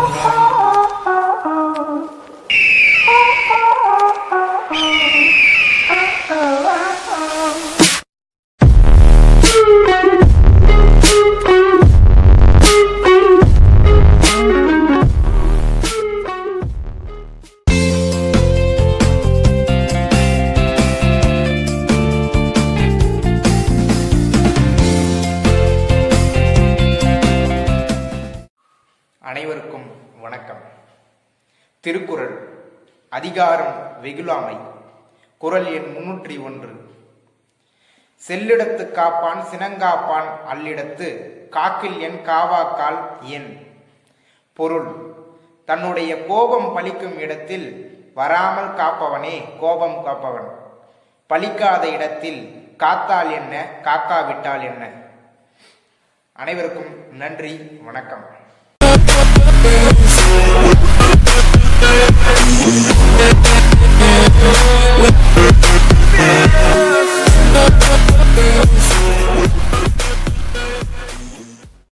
அனைவருக்கும் வணக்கம் திருக்குறள் அதிகாரம் வெகுளாமை குறள் எண் முன்னூற்றி ஒன்று செல்லிடத்து காப்பான் சினங்காப்பான் அல்லிடத்து காக்கில் என் காவாக்கால் என் பொருள் தன்னுடைய கோபம் பலிக்கும் இடத்தில் வராமல் காப்பவனே கோபம் காப்பவன் பலிக்காத இடத்தில் காத்தால் என்ன காக்காவிட்டால் என்ன அனைவருக்கும் நன்றி வணக்கம்